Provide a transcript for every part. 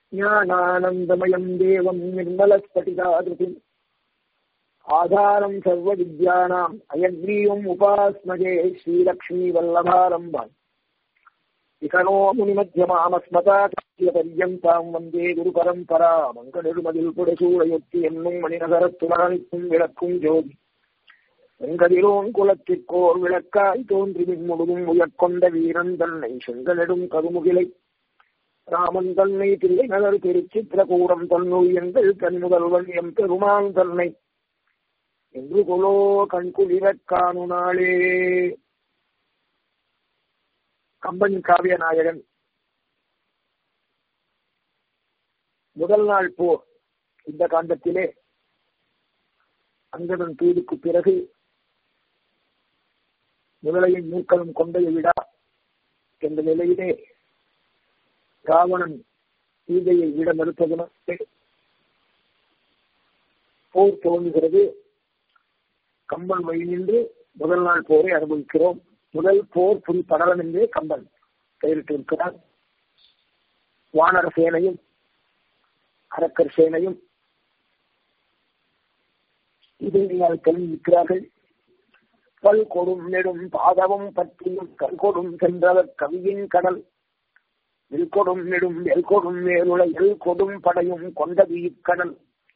ज्ञानानन्दमयम् देवम् निर्मलस्फटिकादृतिम् आधारम् सर्वविद्यानाम् अयग्रीवम् उपास्मजे श्रीलक्ष्मीवल्लभारम्भाम् इकनो முனிமத்தியமாமஸ்மதாச்சாரியபர்யந்தாம் வந்தே குரு பரம்பரா மங்கடெருமதில் புடசூழையொத்தி என்னும் மணிநகரத்துலகனிக்கும் விளக்கும் ஜோதி வெங்கதிரோன் குலத்திற்கோர் விளக்காய் தோன்றி முழுதும் உயர்கொண்ட வீரன் தன்னை செங்கலெடும் கருமுகிலை ராமன் தன்னை தில்லை நகர் திருச்சித்திரகூடம் தன்னுள் எங்கள் கண்முதல்வன் எம் பெருமான் தன்னை என்று கொலோ கண்குளிரக் காணு நாளே கம்பன் காவிய நாயகன் முதல் நாள் போர் இந்த காண்டத்திலே அங்கதன் தூதுக்கு பிறகு முதலையின் மூக்களும் கொண்டைய விடா என்ற நிலையிலே ராவணன் சீதையை விட மறுத்ததனாலே போர் துவங்குகிறது கம்பன் வழி நின்று முதல் நாள் போரை அனுபவிக்கிறோம் முதல் போர் புரி படலம் என்றே கம்பன் பெயரிட்டிருக்கிறார் வானர சேனையும் அரக்கர் சேனையும் இதையால் தெரிவிக்கிறார்கள் பல் கொடும் நெடும் பாதவம் பற்றியும் கல் கொடும் சென்றவர் கவியின் கடல் வில் கொடும் நெடும் எல் கொடும் மேலுள எல் கொடும் படையும் கொண்டது இக்கடல்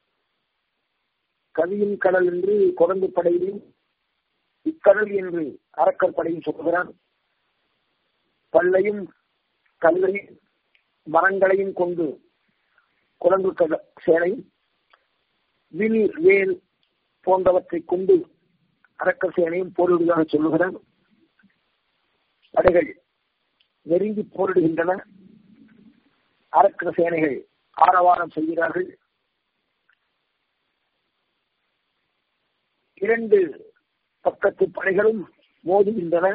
கவியின் கடல் என்று குரங்கு படையிலும் இக்கடல் என்று அரக்கர் படையும் சொல்கிறான் பல்லையும் கல்லையும் மரங்களையும் கொண்டு குரங்கு சேனையும் வில் வேல் போன்றவற்றை கொண்டு அரக்கர் சேனையும் போரிடுவதாக சொல்லுகிறான் படைகள் நெருங்கி போரிடுகின்றன அரக்கர் சேனைகள் ஆரவாரம் செய்கிறார்கள் இரண்டு பக்கத்து படைகளும் மோதுகின்றன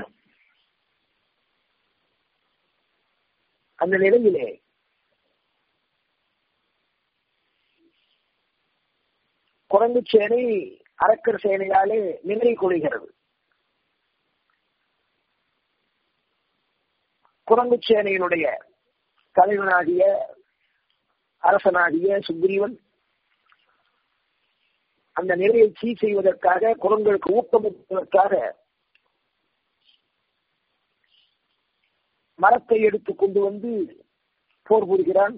அந்த நிலையிலே குரங்கு சேனை அரக்கர் சேனையாலே நிலை கொள்கிறது குரங்கு சேனையினுடைய தலைவனாகிய அரசனாகிய சுக்ரீவன் அந்த நிலையை சீ செய்வதற்காக குரங்களுக்கு ஊக்கமளிப்பதற்காக மரத்தை எடுத்து கொண்டு வந்து போர் புரிகிறான்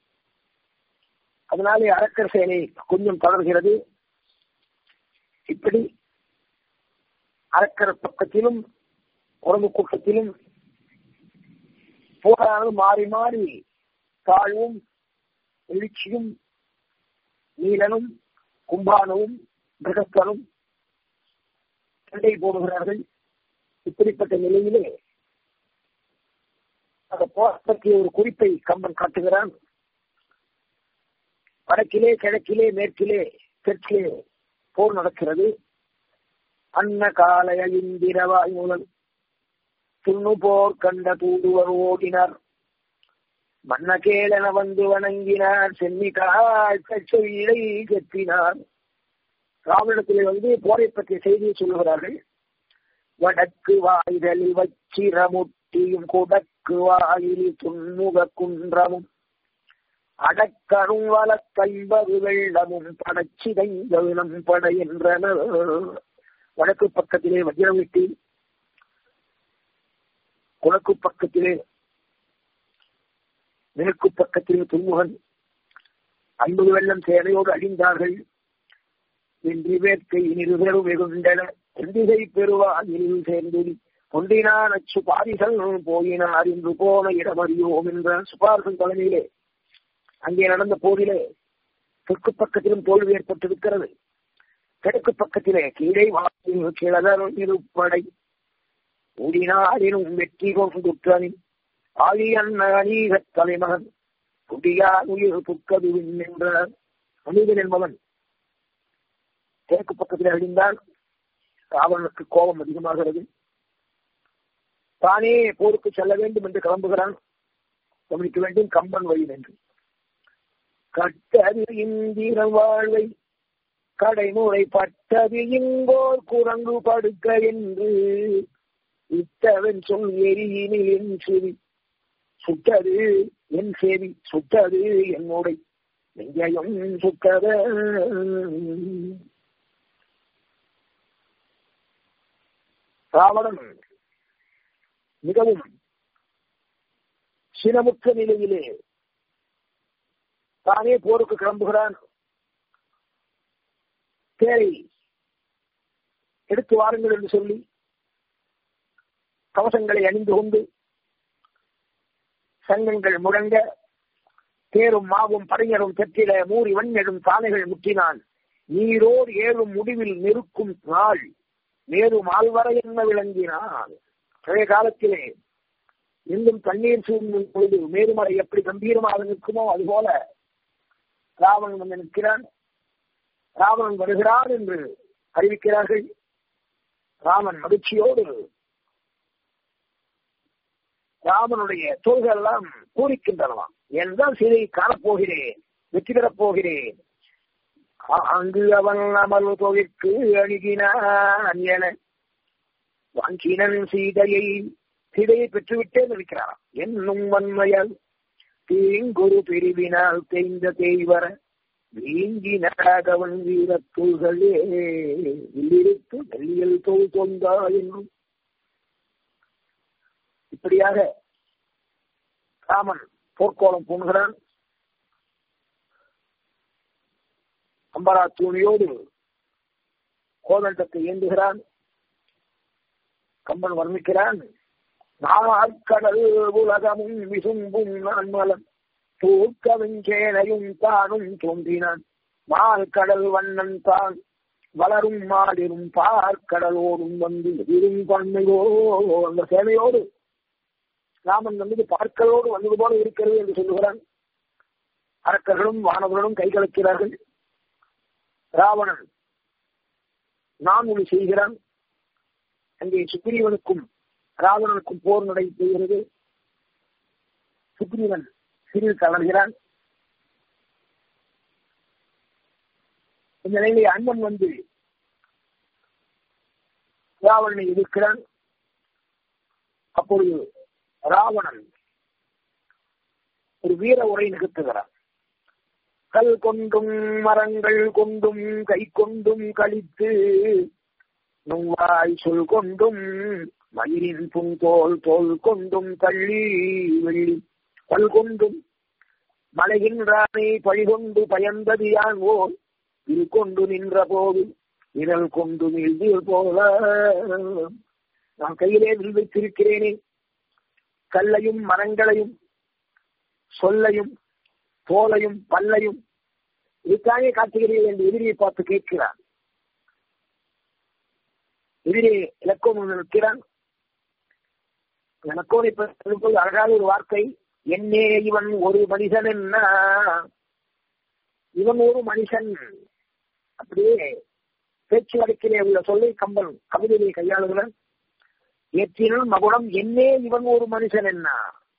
அதனாலே அரக்கர் சேனை கொஞ்சம் தொடர்கிறது இப்படி அரக்கர் பக்கத்திலும் குரங்கு கூட்டத்திலும் போரானது மாறி மாறி தாழ்வும் எழுச்சியும் நீலனும் கும்பானவும் பிரகஸ்தரும் சண்டை போடுகிறார்கள் இப்படிப்பட்ட நிலையிலே அந்த போராட்டத்திய ஒரு குறிப்பை கம்பன் காட்டுகிறான் வடக்கிலே கிழக்கிலே மேற்கிலே தெற்கிலே போர் நடக்கிறது அன்ன காலைய இந்திரவாய் முதல் துண்ணு போர் கண்ட தூதுவர் ஓடினார் மன்னகேளன வந்து வணங்கினார் சென்னிகால் கச்சொல்லை கெத்தினார் ராவணத்திலே வந்து போரை பற்றிய செய்தியை சொல்லுகிறார்கள் வடக்கு வாய்தலில் வச்சிரமுட்டியும் கொடக்கு வாயிலில் துன்முக குன்றமும் அடக்கரும் வழக்கைம்பது வெள்ளமும் படச்சிதைந்தனம் பட என்றனர் வடக்கு பக்கத்திலே வஜ்ரவீட்டி குழக்கு பக்கத்திலே மேற்கு பக்கத்திலே துன்முகன் ஐம்பது வெள்ளம் சேனையோடு அழிந்தார்கள் என்று வேட்கை நிருபெரும் வெகுண்டன எந்திகை பெறுவாயில் சேர்ந்துடி கொண்டினான் அச்சு பாரிசல் போயினார் என்று போன இடமறியோம் என்ற சுபாரசன் தலைமையிலே அங்கே நடந்த போரிலே தெற்கு பக்கத்திலும் தோல்வி ஏற்பட்டிருக்கிறது கிழக்கு பக்கத்திலே கீழே வாயில் கிழதர் இருப்படை உடினாரினும் வெற்றி கொண்டுற்றனின் ஆழியன் அநீக தலைமகன் குடியார் உயிர் புக்கது என்றார் அநீகன் என்பவன் கிழக்கு பக்கத்தில் அழிந்தால் ராவணனுக்கு கோபம் அதிகமாகிறது தானே போருக்கு செல்ல வேண்டும் என்று கிளம்புகிறான் கவனிக்க வேண்டும் கம்பன் வழி என்று கட்டது இந்திர வாழ்வை கடைமுறை பட்டது இங்கோர் குரங்கு படுக்க என்று இத்தவன் சொல் எரியினில் சிறி சுட்டது என் சேவி சுட்டது என்னுடைய நெஞ்சயம் சுட்டத ராவணன் மிகவும் சினமுற்ற நிலையிலே தானே போருக்கு கிளம்புகிறான் தேரை எடுத்து வாருங்கள் என்று சொல்லி கவசங்களை அணிந்து கொண்டு சங்கங்கள் முழங்க தேரும் மாவும் படைஞரும் தெற்றில மூறி வண்ணெடும் தானைகள் முற்றினான் நீரோடு ஏழும் முடிவில் நெருக்கும் நாள் மேரு மால்வரை என்ன விளங்கினான் பழைய காலத்திலே இன்னும் தண்ணீர் சூழ்ந்தும் பொழுது மேருமலை எப்படி கம்பீரமாக நிற்குமோ அதுபோல ராவணன் வந்து நிற்கிறான் ராவணன் வருகிறான் என்று அறிவிக்கிறார்கள் ராமன் மகிழ்ச்சியோடு ராமனுடைய தோள்கள் எல்லாம் பூரிக்கின்றனவாம் என்றால் சீதையை காணப்போகிறேன் வெற்றி பெறப் போகிறேன் அங்கு அவன் அமல் தொழிற்கு அணுகினான் என வாங்கினன் சீதையை சீதையை பெற்றுவிட்டேன் இருக்கிறாராம் என்னும் வன்மையால் தீங்குரு பிரிவினால் தேய்ந்த தேய்வர வீங்கினாகவன் வீரத்தூள்களே இல்லிருத்து வெள்ளியல் தோல் தொந்தா என்னும் இப்படியாக ராமன் போர்க்கோளம் பூணுகிறான் அம்பரா தூணியோடு கோதண்டத்தை ஏந்துகிறான் கம்பன் வர்ணிக்கிறான் நாற்கடல் உலகமும் விசும்பும் நான்மலம் தூக்கவெஞ்சேனையும் தானும் தோன்றினான் மால் கடல் வண்ணன் தான் வளரும் மாடிரும் பார்க்கடலோடும் வந்து எதிரும் பன்மையோ அந்த சேனையோடு ராமன் வந்து பார்க்கலோடு வந்தது போல இருக்கிறது என்று சொல்லுகிறான் அரக்கர்களும் வானவர்களும் கைகலக்கிறார்கள் ராவணன் நான் ஒளி செய்கிறான் அங்கே சுக்ரீவனுக்கும் ராவணனுக்கும் போர் நடைபெறுகிறது சுக்ரீவன் சிறிது தளர்கிறான் இந்த நிலையிலே அண்ணன் வந்து ராவணனை எதிர்க்கிறான் அப்பொழுது ராவணன் ஒரு வீர உரை நிகழ்த்துகிறான் கல் கொண்டும் மரங்கள் கொண்டும் கை கொண்டும் கழித்து நுவாய் சொல் கொண்டும் மயிரின் புந்தோல் தோல் கொண்டும் தள்ளி வெள்ளி கல் கொண்டும் மலைகின்றானை பழிகொண்டு பயந்தது யான் ஓர் இது கொண்டு நின்ற போது விரல் கொண்டு நில் போல நான் கையிலே வில் வைத்திருக்கிறேனே கல்லையும் மரங்களையும் சொல்லையும் தோலையும் பல்லையும் இதுக்காக காட்டுகிறீர்கள் என்று எதிரியை பார்த்து கேட்கிறான் எதிரே இலக்கோன் நிற்கிறான் இலக்கோனை போது அழகான ஒரு வார்த்தை என்னே இவன் ஒரு மனிதன் என்ன இவன் ஒரு மனுஷன் அப்படியே பேச்சு வழக்கிலே உள்ள சொல்லை கம்பன் கவிதையை கையாளுகிறான் ஏற்றினும் மகுடம் என்னே இவன் ஒரு மனுஷன் என்ன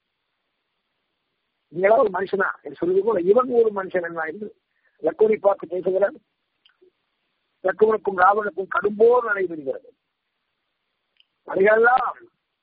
நீங்களா ஒரு மனுஷனா என்று சொல்லுவது போல இவன் ஒரு மனுஷன் என்ன என்று லக்கோனை பார்த்து பேசுகிறான் லக்குவனுக்கும் ராவனுக்கும் கடும்போர் நடைபெறுகிறது அவைகளெல்லாம்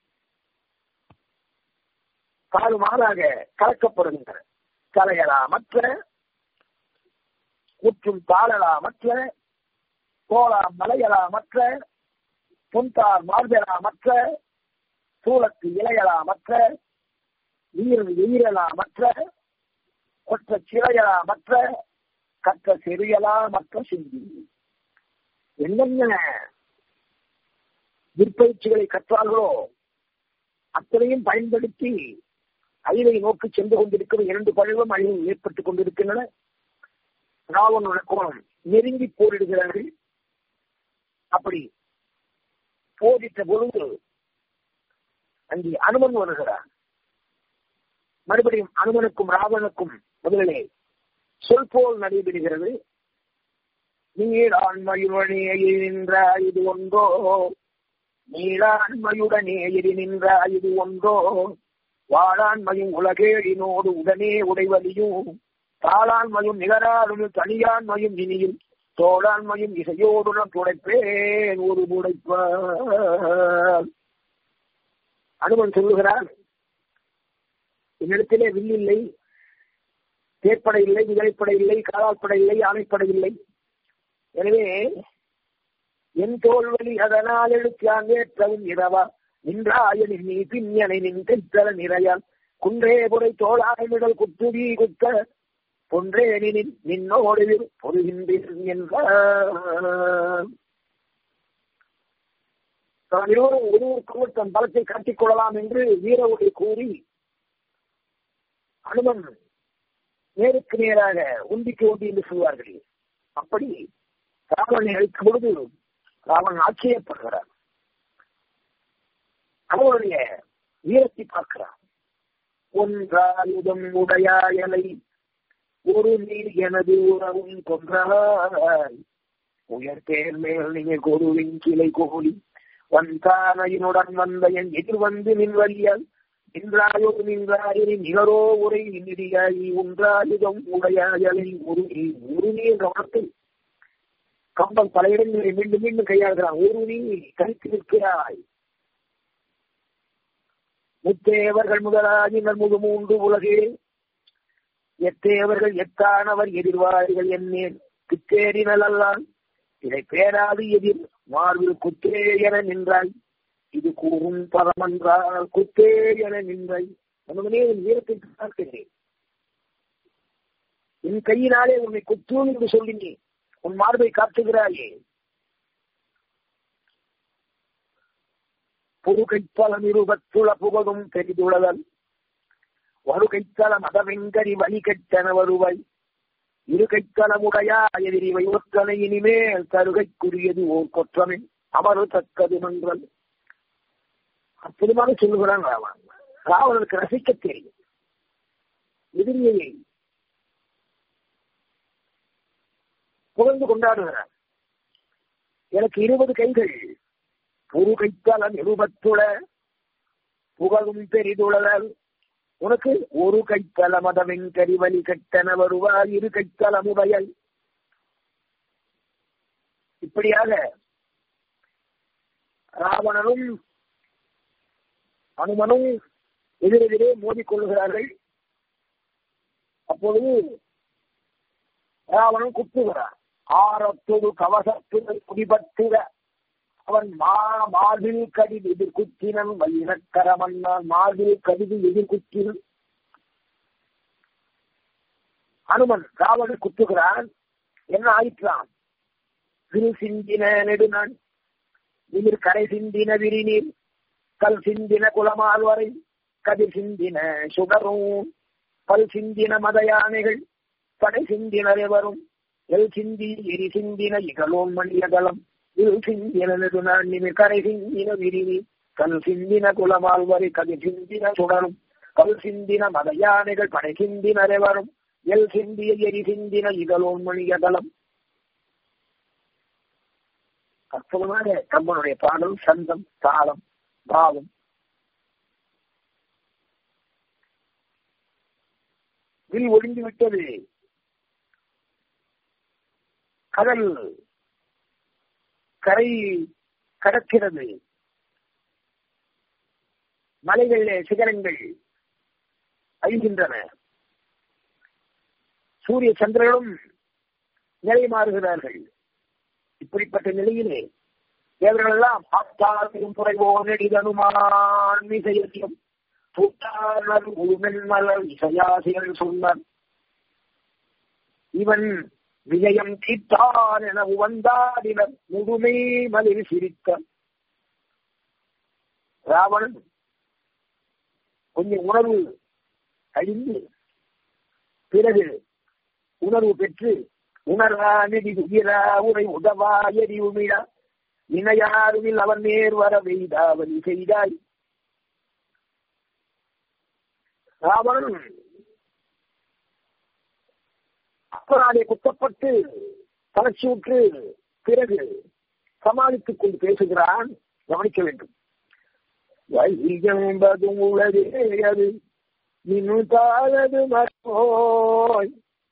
காலு மாறாக கலக்கப்படுகின்றன கலையலாமற்ற முற்றும் தாளலாமற்ற தோளாம் மலையலாமற்ற பொன்தார் மார்பெலாமற்ற சூளத்து இலையலாமற்ற நீர் எயிரலாமற்ற கொற்ற சிறையலாமற்ற கற்ற செறியலாமற்ற சிந்தி என்னென்ன விற்பயிற்சிகளை கற்றார்களோ அத்தனையும் பயன்படுத்தி அழிவை நோக்கி சென்று கொண்டிருக்கிற இரண்டு பழுவும் அழிவு ஏற்பட்டுக் கொண்டிருக்கின்றன ராவன் வழக்கம் நெருங்கி போரிடுகிறார்கள் அப்படி போரிட்ட பொழுது அங்கே அனுமன் வருகிறார் மறுபடியும் அனுமனுக்கும் ராவனுக்கும் முதலிலே சொல் போல் நடைபெறுகிறது நீடான்மையுடனே நின்ற இது ஒன்றோ நீளான்மையுடனே எரி நின்ற இது ஒன்றோ வாழாண்மையும் உலகேழினோடு உடனே உடைவலியும் தாளாண்மையும் நிகராடும் தனியாண்மையும் இனியும் தோளாண்மையும் இசையோடுடன் துடைப்பேன் ஒரு முடைப்பார் அனுமன் சொல்லுகிறான் என்னிடத்திலே வில் இல்லை தேர்ப்படை இல்லை குதிரைப்படை இல்லை காலாட்படை இல்லை ஆணைப்படை இல்லை எனவே என் தோல்வழி அதனால் எழுத்தியான் ஏற்றவும் இரவா நின்றாயனின் நீ பின்யனை நின் கைத்தல நிறையால் குன்றே புரை தோளாய் மிடல் குத்துவி குத்த பொன்றே நின் நின்னோடு பொருகின்றேன் என்றார் நாம் இருவரும் ஒருவருக்கொருவர் தன் பலத்தை காட்டிக் கொள்ளலாம் என்று வீர உரை கூறி அனுமன் நேருக்கு நேராக உந்திக்கு உண்டி என்று சொல்வார்கள் அப்படி ராவணனை அழிக்கும் பொழுது ராவணன் ஆச்சரியப்படுகிறார் அவருடைய வீரத்தை பார்க்கிறார் ஒன்றாயுதம் உடையாயலை ஒரு நீர் எனது உறவும் கொன்றாய் உயர்த்தேர் மேல் நீங்கள் கொருவின் கிளை கோலி வந்தானையினுடன் வந்த என் எதிர் வந்து நின் வழியால் நின்றாயோ நின்றாயினி நிகரோ உரை நிதியாயி ஒன்றாயுதம் உடையாயலை ஒரு நீ ஒரு நீ என்ற வார்த்தை கம்பம் பல இடங்களில் மீண்டும் மீண்டும் கையாளுகிறான் ஒரு நீ தனித்து நிற்கிறாய் முத்தேவர்கள் முதலாகினர் முழு மூன்று உலகே எத்தேவர்கள் எத்தானவர் எதிர்வாரிகள் என்னேன் பித்தேறினல் அல்லான் இதை பேராது எதிர் மார்பில் குத்தே என நின்றாய் இது கூறும் பரமன்றால் குத்தே என நின்றாய் நமனே உன் வீரத்தை பார்க்கிறேன் என் கையினாலே உன்னை குத்தூன் என்று சொல்லினேன் உன் மார்பை காட்டுகிறாயே பொறுகைத்தலம் இருபத்துள புகழும் பெரிதுளதல் ஒரு கைத்தலம் அதவெங்கரி வழி கெட்டன வருவாய் இரு கைத்தலமுடையா எதிரிவை ஒற்றனை இனிமேல் தருகைக்குரியது ஓர் கொற்றமே அமரு தக்கது மன்றல் அற்புதமாக சொல்லுகிறான் ராவன் ராவணனுக்கு ரசிக்க தெரியும் எதிரியை புகழ்ந்து கொண்டாடுகிறார் எனக்கு இருபது கைகள் ஒரு கைத்தலம் இருபத்துள புகழும் பெரிதுளதல் உனக்கு ஒரு கைத்தல மதவின் கரிவலி கெட்டன வருவாய் இரு கைத்தலமுடையல் இப்படியாக ராவணனும் அனுமனும் எதிரெதிரே மோதிக்கொள்கிறார்கள் அப்பொழுது ராவணன் குத்துகிறான் ஆரத்தொடு கவசத்துடன் குடிபட்டுக அவன் மா மார்பில் கடிது எதிர்குத்தினன் வைரக்கரமன்னான் மார்பில் கடிது எதிர்குத்தினன் அனுமன் ராவணன் குத்துகிறான் என்ன ஆயிற்றான் வில் சிந்தின நெடுநான் நீர் கரை சிந்தின விரிநீர் கல் சிந்தின குளமால் வரை கதிர் சிந்தின சுடரும் பல் சிந்தின மத யானைகள் படை சிந்தினரே வரும் எல் சிந்தி எரி சிந்தின இகலோன் மணியகலம் இல் சிந்தின நெடுநாள் நிமிர் கரை சிந்தின விரிநீர் கல் சிந்தின குளமால் வரை கதிர் சிந்தின சுடரும் கல் சிந்தின மத யானைகள் படை சிந்தினரே வரும் எல் சிந்திய எரி சிந்தின இகலோன் மணியகலம் அற்புதமாக கம்பனுடைய பாடல் சந்தம் தாளம் பாவம் வில் ஒழிந்து விட்டது கடல் கரை கடக்கிறது மலைகளிலே சிகரங்கள் அழிகின்றன சூரிய சந்திரனும் நிலை மாறுகிறார்கள் இப்படிப்பட்ட நிலையிலே தேவர்கள் எல்லாம் ஆத்தாலும் குறைவோ நெடிதனுமான் இசையம் புத்தாளர் உள்மென்மலர் இசையாசிகள் சொன்னார் இவன் விஜயம் தீர்த்தான் என உவந்தாடினர் முழுமை மலில் சிரித்த ராவணன் கொஞ்சம் உணர்வு அழிந்து பிறகு உணர்வு பெற்று உணர்வா நெடி உயிரா உரை உதவா எரி உமிழா இணையாருவில் அவன் நேர் வர வெய்தாவலி செய்தாய் ராவணன் அப்பனாலே குத்தப்பட்டு தளர்ச்சியுற்று பிறகு சமாளித்துக் கொண்டு பேசுகிறான் கவனிக்க வேண்டும் வையம்பதும் உலகே அது இன்னும் தாழது மறோய்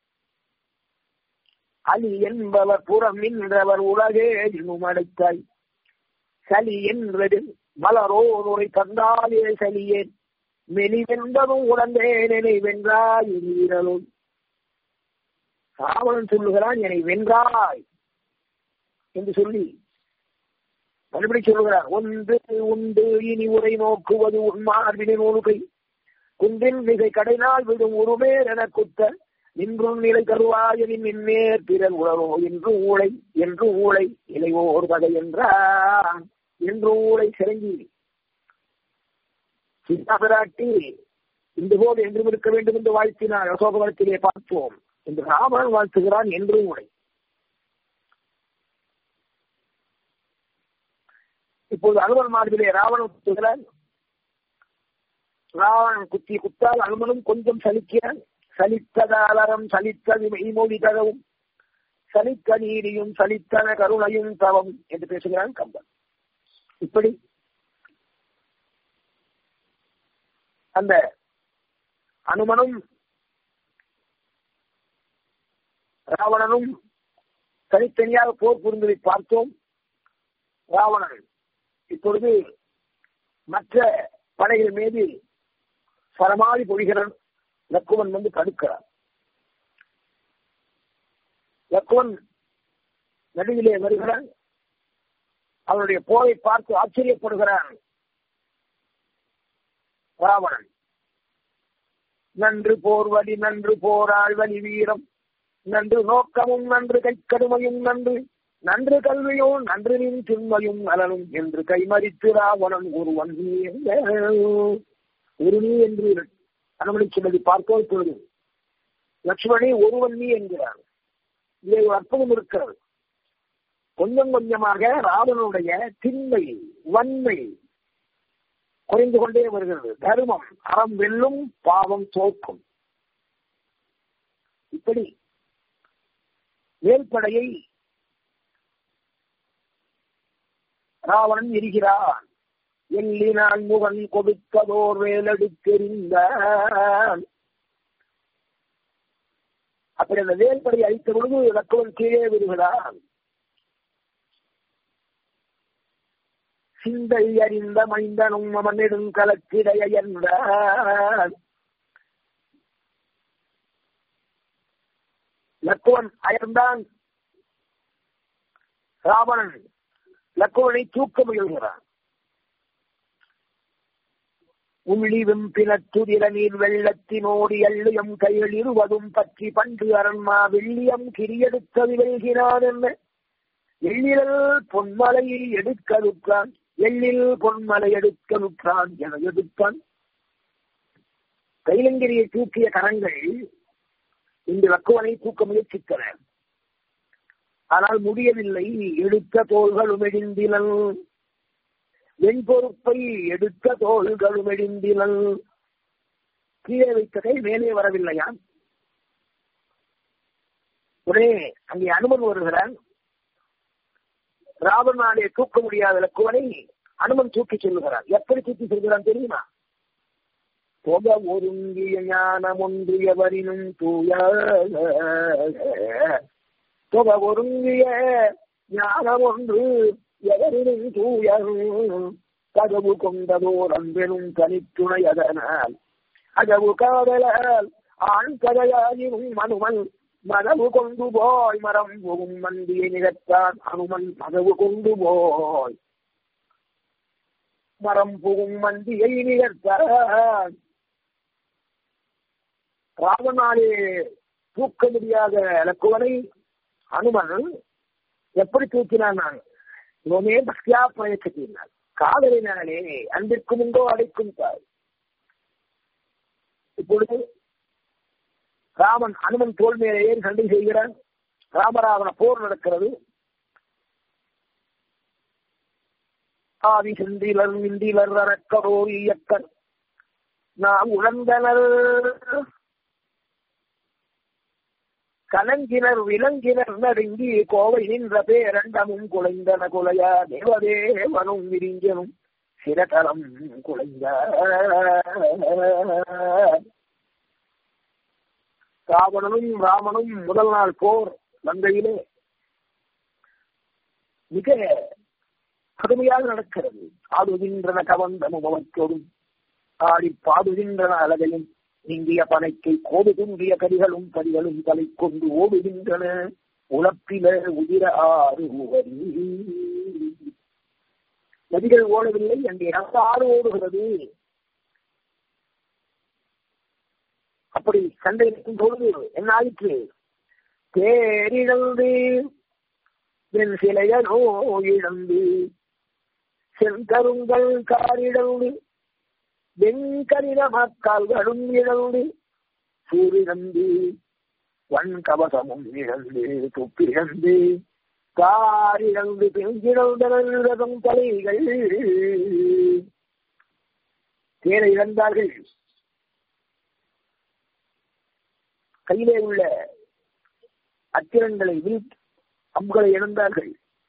அலி என்பவர் புறம் நின்றவர் உலகே இன்னும் அடைத்தாய் சலி என்றது மலரோர் உரை தந்தாலே சலியேன் மெலிவென்பதும் உடந்தேனனை வென்றாய் வீரலும் ராவணன் சொல்லுகிறான் என்னை வென்றாய் என்று சொல்லி மறுபடி சொல்லுகிறார் ஒன்று உண்டு இனி உரை நோக்குவது உன்மார்பினை நூலுகை குந்தின் மிகை கடைநாள் விடும் உருமேர் என குத்த நின்றும் நிலை கருவாயனின் நின்னேர் பிறர் உணரோ என்று ஊழை என்று ஊழை இளைவோர் கதை என்றான் என்று ஊழை சிறங்கி சீதாபிராட்டி இந்த போது என்றும் இருக்க வேண்டும் என்று வாழ்த்தினார் அசோகவனத்திலே பார்ப்போம் என்று ராமன் வாழ்த்துகிறான் என்றும் உடை இப்போது அனுமன் மார்பிலே ராவணன் குத்துகிறான் ராவணன் குத்தி குத்தால் அனுமனும் கொஞ்சம் சலிக்கிறான் சலித்ததாலரம் சலித்தது மெய்மொழி தகவும் சலித்த நீதியும் சலித்தன கருணையும் தவம் என்று பேசுகிறான் கம்பன் இப்படி அந்த அனுமனும் ராவணனும் தனித்தனியாக போர் புரிந்ததை பார்த்தோம் ராவணன் இப்பொழுது மற்ற படைகள் மீது சரமாதி பொழிகிறான் லக்குவன் வந்து தடுக்கிறான் லக்குவன் நடுவிலே வருகிறான் அவனுடைய போரை பார்த்து ஆச்சரியப்படுகிறான் ராவணன் நன்று போர்வழி நன்று போராள் வழி வீரம் நன்று நோக்கமும் நன்று கைக்கடுமையும் நன்று நன்று கல்வியும் நன்று நின் திண்மையும் நலனும் என்று கைமறித்து ராவணன் ஒருவன் ஒரு நீ என்று அனுமதி சொன்னதை பார்த்தோ இப்பொழுது லட்சுமணி ஒருவன் நீ என்கிறார் இதை ஒரு அற்புதம் இருக்கிறது கொஞ்சம் கொஞ்சமாக ராவனுடைய திண்மை வன்மை குறைந்து கொண்டே வருகிறது தர்மம் அறம் வெல்லும் பாவம் தோற்கும் இப்படி மேல்படையை ராவணன் எரிகிறான் எல்லினான் முகன் கொடுத்ததோர் வேலெடுத்தெறிந்தான் அப்படி அந்த வேல்படை அழித்த பொழுது லக்குவன் கீழே விடுகிறான் சிந்தை அறிந்த மைந்தனும் மன்னிடும் கலக்கிடையன்றான் லக்குவன் அயர்ந்தான் ராவணன் லக்குவனை தூக்க முயல்கிறான் உள்ளி வெம்பினத்துதிர நீர் வெள்ளத்தினோடு எள்ளியம் கையில் இருவதும் பற்றி பண்டு அரண்மா வெள்ளியம் கிரியெடுத்தது வெல்கிறான் என்ன எள்ளில் பொன்மலையை எடுக்கலுற்றான் எள்ளில் பொன்மலை எடுக்கலுற்றான் என எடுத்தான் கைலங்கிரியை தூக்கிய கரங்கள் இந்த லக்குவனை தூக்க முயற்சித்தன ஆனால் முடியவில்லை எடுத்த தோள்களும் எடிந்திலன் வெண்பொறுப்பை எடுத்த தோள்களும் எடிந்திலன் கீழே வைத்த கை மேலே வரவில்லையா உடனே அங்கே அனுமன் வருகிறான் ராவணாலே தூக்க முடியாத லக்குவனை அனுமன் தூக்கி செல்லுகிறான் எப்படி தூக்கி செல்கிறான் தெரியுமா தொக ஒருங்கிய ஞானம் ஒன்று எவரினும் தூய தொக ஒருங்கிய ஞானம் ஒன்று எவரினும் தூய கதவு கொண்டதோர் அன்பெனும் தனித்துணை அதனால் அகவு காதலால் ஆண் கதையாயினும் மனுமன் மதவு கொண்டு போய் மரம் போகும் மந்தியை நிகழ்த்தான் அனுமன் மதவு கொண்டு போய் மரம் புகும் மந்தியை நிகழ்த்தான் ராவனாலே தூக்க முடியாத இலக்குவனை அனுமன் எப்படி தூக்கினான் நான் இவனே பக்தியா பிரயத்தினான் காதலினாலே அன்பிற்கும் உண்டோ அடைக்கும் தாய் இப்பொழுது ராமன் அனுமன் தோல் மேலே ஏறி சண்டை செய்கிறான் ராமராவண போர் நடக்கிறது ஆதி செந்திலர் இந்திலர் அரக்கரோ இயக்கர் நாம் உழந்தனர் கலங்கினர் விலங்கினர் நடுங்கி கோவை நின்ற பேரண்டமும் குலைந்தன குலையா தேவதேவனும் விரிஞ்சனும் சிரதலம் குலைந்த ராவணனும் ராமனும் முதல் நாள் போர் லங்கையிலே மிக கடுமையாக நடக்கிறது ஆடுகின்றன கவந்தமும் அவற்றோடும் ஆடி பாடுகின்றன அழகையும் இந்திய பனைக்கை கோடு துண்டிய கரிகளும் கரிகளும் தலை கொண்டு ஓடுகின்றன உழப்பில உதிர ஆறு உவரி நதிகள் ஓடவில்லை அங்கே ரத்த ஆறு ஓடுகிறது அப்படி சண்டை நிற்கும் பொழுது என்ன ஆயிற்று தேரிழந்து என் சிலையனோ இழந்து செங்கருங்கள் காரிழந்து வெண்கரித மக்கால்களும் இழந்து சூரிழந்து வன் கவசமும் இழந்து துப்பிழந்து காரிழந்து பெஞ்சிழந்தனும் தலைகள் தேரை இழந்தார்கள் கையிலே உள்ள அத்திரங்களை வில் அம்புகளை இழந்தார்கள்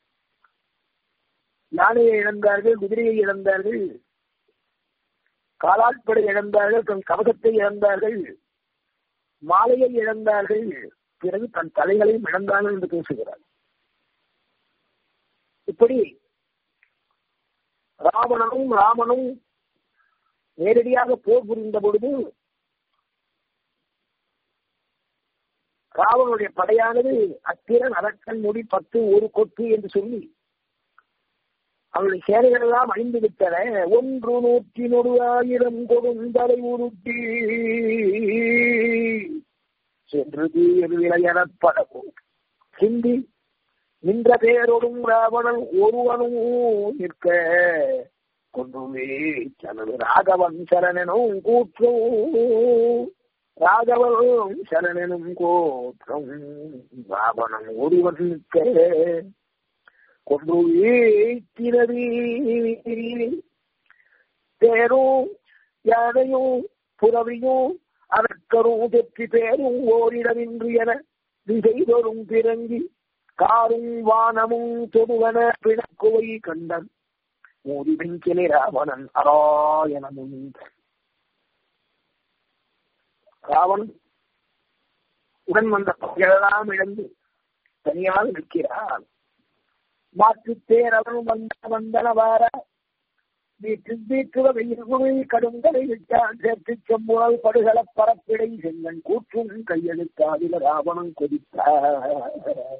யானையை இழந்தார்கள் குதிரையை இழந்தார்கள் காலாட்படை இழந்தார்கள் தன் கவசத்தை இழந்தார்கள் மாலையை இழந்தார்கள் பிறகு தன் தலைகளையும் இழந்தார்கள் என்று பேசுகிறார் இப்படி ராவணனும் ராமனும் நேரடியாக போர் புரிந்த பொழுது ராவனுடைய படையானது அத்திரன் அரக்கன் முடி பத்து ஒரு கொத்து என்று சொல்லி அவருடைய சேனைகள் எல்லாம் அழிந்து விட்டன ஒன்று நூற்றி நொறு ஆயிரம் கொடுந்தலை உருட்டி சென்று தீர் விளையனப்படவும் சிந்தி நின்ற பேரோடும் ராவணன் ஒருவனும் நிற்க கொண்டுமே தனது ராகவன் சரணனும் கூற்றும் ராகவனும் சரணனும் கோற்றம் ராவணன் ஒருவன் நிற்க கொண்டு ஏற்றினது தேரும் யானையும் புறவியும் அதற்கரும் தெற்றி பேரும் ஓரிடமின்றி என திசை தோறும் பிறங்கி காரும் வானமும் தொடுவன பிணக்குவை கண்டன் மூடி பெஞ்சிலே ராவணன் அராயணமும் ராவன் உடன் வந்த பகையெல்லாம் இழந்து தனியாக நிற்கிறான் மாற்றுத் தேரவன் வந்த வந்தனவார வீட்டு வீட்டுவ வெயில் கடுங்கலை விட்டான் சேர்த்து செம்புணல் படுகள பரப்பிடை செங்கன் கூற்றும் கையெழுத்தாதில ராவணன் கொதித்தார்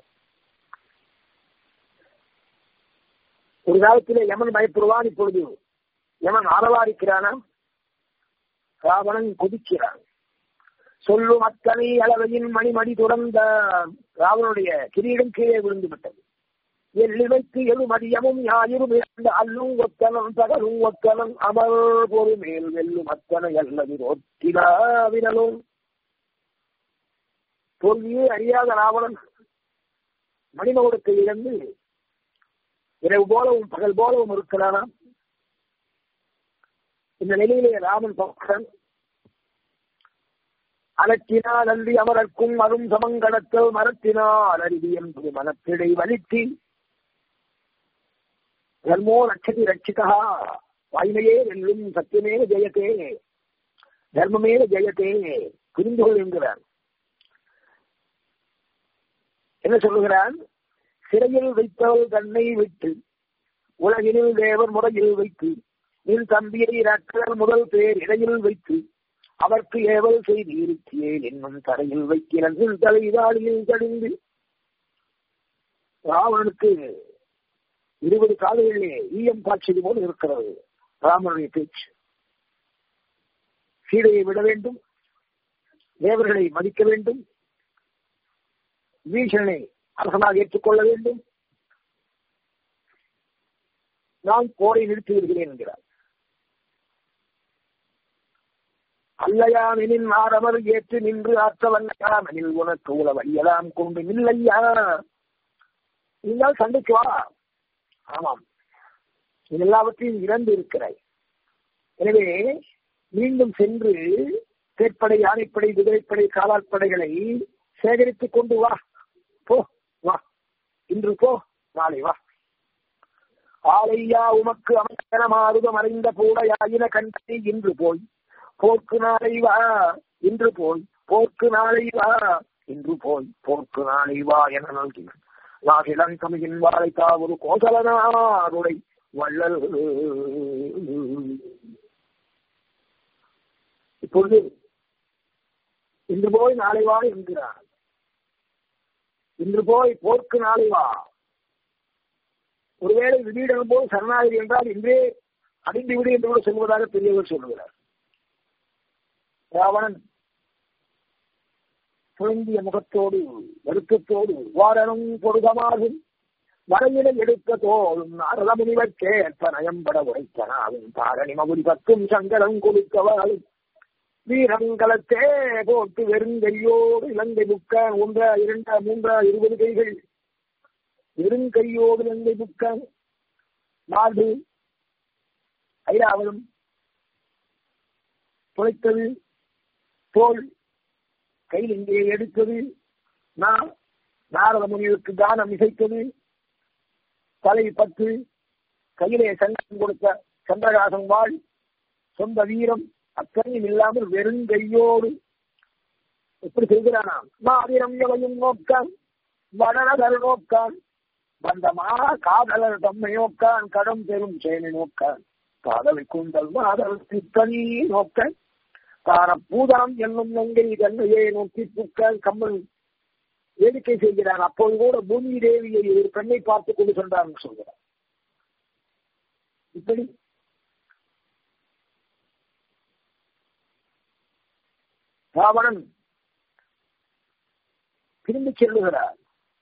ஒரு காலத்திலே யமன் பயப்படுவான் இப்பொழுது யமன் ஆரவாரிக்கிறானா ராவணன் கொதிக்கிறான் சொல்லும் அத்தனை அளவையின் மணிமணி தொடர்ந்த ராவனுடைய கிரீடம் கீழே விழுந்து விட்டது எல்லிவைக்கு எழு மதியமும் ஞாயிறும் இருந்த அல்லும் ஒத்தனம் பகலும் ஒத்தனம் அமர் பொறு மேல் வெல்லும் அத்தனை அல்லது ஒத்தினாவினலும் தோல்வியே அறியாத ராவணன் மணிமகுடத்தை இழந்து இரவு போலவும் பகல் போலவும் இருக்கிறானா இந்த நிலையிலே ராமன் பக்தன் அலத்தினால் அன்றி அமரர்க்கும் அரும் சமங்கடத்தல் மரத்தினால் அருவி என்பது மனத்திடை வலித்தி தர்மோ ரட்சதி ரட்சிதா வாய்மையே வெல்லும் சத்தியமே ஜெயத்தே தர்மமே ஜெயத்தே புரிந்து கொள் என்கிறார் என்ன சொல்லுகிறான் சிறையில் வைத்தவள் தன்னை விட்டு உலகினில் தேவர் முறையில் வைத்து நின் தம்பியை ரக்கர் முதல் பேர் இடையில் வைத்து அவர்க்கு ஏவல் செய்து இருக்கியேன் என்னும் தரையில் வைக்கிறன் தலைதாளியில் கடிந்து ராவணனுக்கு இருபது காதுகளிலே ஈயம் காட்சியது போல இருக்கிறது ராமனுடைய பேச்சு சீடையை விட வேண்டும் தேவர்களை மதிக்க வேண்டும் வீஷனை அரசனாக ஏற்றுக்கொள்ள வேண்டும் நான் போரை நிறுத்தி விடுகிறேன் என்கிறார் அல்லையாமெனின் ஆரமர் ஏற்று நின்று ஆற்ற வல்லையாமெனில் உனக்கு உளவையெல்லாம் கொண்டு நில்லையா நீங்கள் சண்டைக்கு வா ஆமாம் இது எல்லாவற்றையும் இறந்து இருக்கிறாய் எனவே மீண்டும் சென்று தேர்ப்படை யானைப்படை குதிரைப்படை காலாட்படைகளை சேகரித்துக் கொண்டு வா போ வா இன்று போ நாளை வா ஆலையா உமக்கு அமைச்சன மாறுதம் அறிந்த பூடையாயின கண்டை இன்று போய் போக்கு நாளை வா இன்று போய் போக்கு நாளை வா இன்று போய் போக்கு நாளை வா என நல்கினான் நாகிலன் தமிழின் வாழைத்தா ஒரு கோசலனாருடை வள்ளல் இப்பொழுது இன்று போய் நாளை வா என்கிறார் இன்று போய் போர்க்கு நாளை வா ஒருவேளை திடீரென போது சரணாகதி என்றால் இன்றே அடைந்து விடு என்று கூட சொல்வதாக பெரியவர் சொல்லுகிறார் ராவணன் சுழங்கிய முகத்தோடு வருத்தத்தோடு வாரணம் பொருதமாகும் வரையில எடுக்க தோளும் நாரதமுனிவர் கேட்ப நயம்பட உரைத்தனாவும் தாரணி மகுடி பத்தும் சங்கடம் கொடுக்கவாலும் வீரங்களத்தே போட்டு வெறுங்கையோடு இலங்கை புக்க ஒன்றா இரண்டா மூன்றா இருபது கைகள் வெறுங்கையோடு இலங்கை புக்க மாடு ஐராவதம் துளைத்தது தோல் கையில் இங்கே எடுத்தது நான் நாரத முனிவருக்கு தானம் இசைத்தது தலை பத்து கையிலே சங்கம் கொடுத்த சந்திரகாசம் வாழ் சொந்த வீரம் அத்தனையும் இல்லாமல் வெறுங்கையோடு எப்படி செய்கிறானாம் மாவீரம் எவையும் நோக்கான் வடநகர் நோக்கான் வந்தமா காதலர் தம்மை நோக்கான் கடம் பெறும் சேனை நோக்கான் காதலை கூந்தல் மாதல் தித்தனி நோக்க தார பூதாம் என்னும் நங்கை கண்ணையே நோக்கி புக்க கம்மல் வேடிக்கை செய்கிறான் அப்போது கூட பூமி தேவியை ஒரு பெண்ணை பார்த்து கொண்டு சென்றார் சொல்கிறார் இப்படி ராவணன் திரும்பி செல்லுகிறார்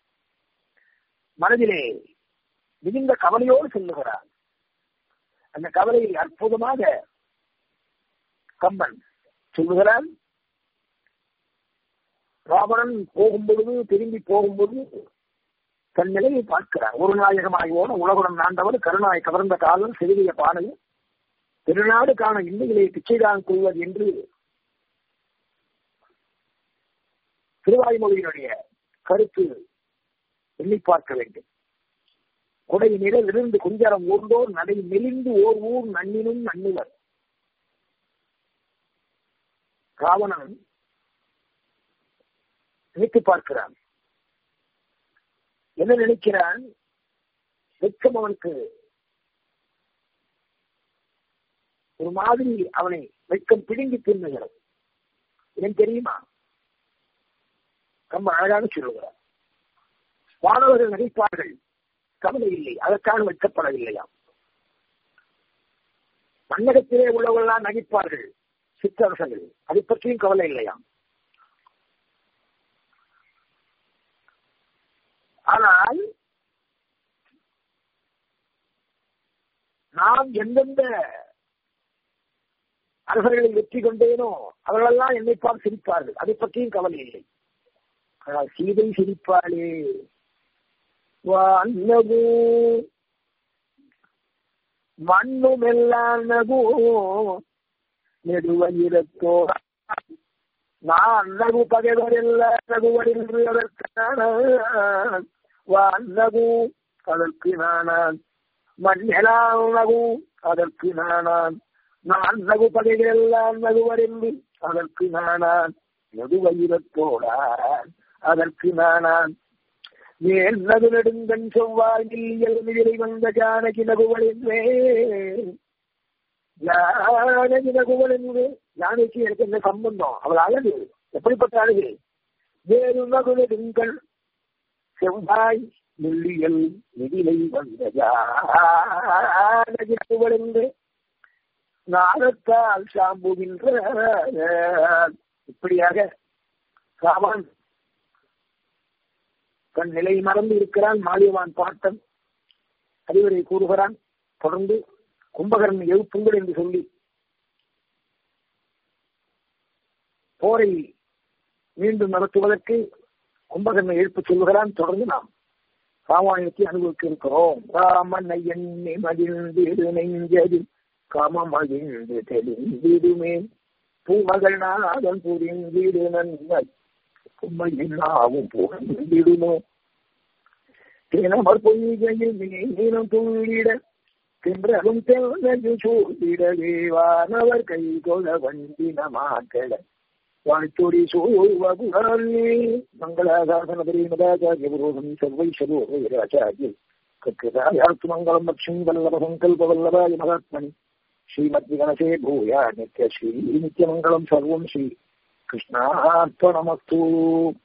மனதிலே மிகுந்த கவலையோடு செல்லுகிறார் அந்த கவலையை அற்புதமாக கம்பன் சொல்லுகிறான் ராவணன் போகும் பொழுது திரும்பி போகும் பொழுது தன் நிலையை பார்க்கிறார் ஒரு நாயகமாய் ஓட உலகுடன் நாண்டவர் கருணாய் கவர்ந்த காலம் செலுவிய பானையும் திருநாடு காண இன்னையிலே பிச்சைதான் கொள்வது என்று திருவாய்மொழியினுடைய கருத்து எண்ணி பார்க்க வேண்டும் கொடை நிழல் இருந்து குஞ்சரம் ஊர்ந்தோர் நடை மெலிந்து ஓர் ஊர் நன்னினும் நன்னிவர் ராவணன் நினைத்து பார்க்கிறான் என்ன நினைக்கிறான் வெட்கம் அவனுக்கு ஒரு மாதிரி அவனை வெட்கம் பிடுங்கி தின்னுகிறது ஏன் தெரியுமா ரொம்ப அழகாக சொல்லுகிறார் மாணவர்கள் நகைப்பார்கள் கவலை இல்லை அதற்காக வெட்கப்படவில்லையாம் மன்னகத்திலே உள்ளவர்களாம் நகைப்பார்கள் சிற்றரசர்கள் அதை பற்றியும் கவலை இல்லையாம் ஆனால் நாம் எந்தெந்த அரசர்களை வெற்றி கொண்டேனோ அவர்களெல்லாம் என்னை பார்த்து சிரிப்பார்கள் அதை பற்றியும் கவலை இல்லை ஆனால் சீதை சிரிப்பாளே வான்னகு மண்ணுமெல்லாம் நகு நெடுவயிரத்தோ நான் நகு பகைவரெல்ல நகுவரின்று அதற்கான வான்னகு அதற்கு நானான் மண்ணெலாம் நகு அதற்கு நானான் நான் நகு பகைகளெல்லாம் நகுவரென்று அதற்கு நானான் நெடுவயிரத்தோடான் அதற்கு நானான் மேல் நது நெடுங்கன் செவ்வாய் மில்லியல் மிதிலை வந்த ஜானகி நகுவல் என்றே ஜானகி நகுவல் என்று ஜானகி எனக்கு என்ன சம்பந்தம் அவள் அழகு எப்படிப்பட்ட அழகு வேறு நகு நெடுங்கன் செவ்வாய் மில்லியல் மிதிலை வந்த ஜானகி நகுவல் என்று நாளத்தால் சாம்புகின்ற இப்படியாக ராமன் தன் நிலை மறந்து இருக்கிறான் மாலியவான் பாட்டன் அறிவுரை கூறுகிறான் தொடர்ந்து கும்பகரன் எழுப்புங்கள் என்று சொல்லி போரை மீண்டும் நடத்துவதற்கு கும்பகரனை எழுப்பு சொல்லுகிறான் தொடர்ந்து நாம் ராமாயணத்தை அனுபவிக்க இருக்கிறோம் ராமன் எண்ணி மகிழ்ந்து நெஞ்சது காமம் மகிழ்ந்து தெளிந்திடுமே பூமகள் நாதன் புரிந்திடு நன்மை உண்மையில் நாவும் புகழ்ந்திடுமோ தினமர் பொய்கையில் மீனம் துள்ளிட தின்றலும் தெல்லு சூழ்ந்திடவே வானவர் கை கொள்ள வண்டின மாக்கள வாழ்த்தொடி சூழ்வகுணே மங்களாசாசன பரிமதாச்சாரிய புரோகம் செவ்வை சரோராச்சாரிய கற்கதாயார்த்து மங்களம் லட்சுமி வல்லப சங்கல்ப வல்லபாய மகாத்மனி ஸ்ரீமத் கணசே பூயா நித்ய ஸ்ரீ நித்யமங்கலம் சர்வம் ஸ்ரீ கிருஷ்ணார்ப்பணமஸ்து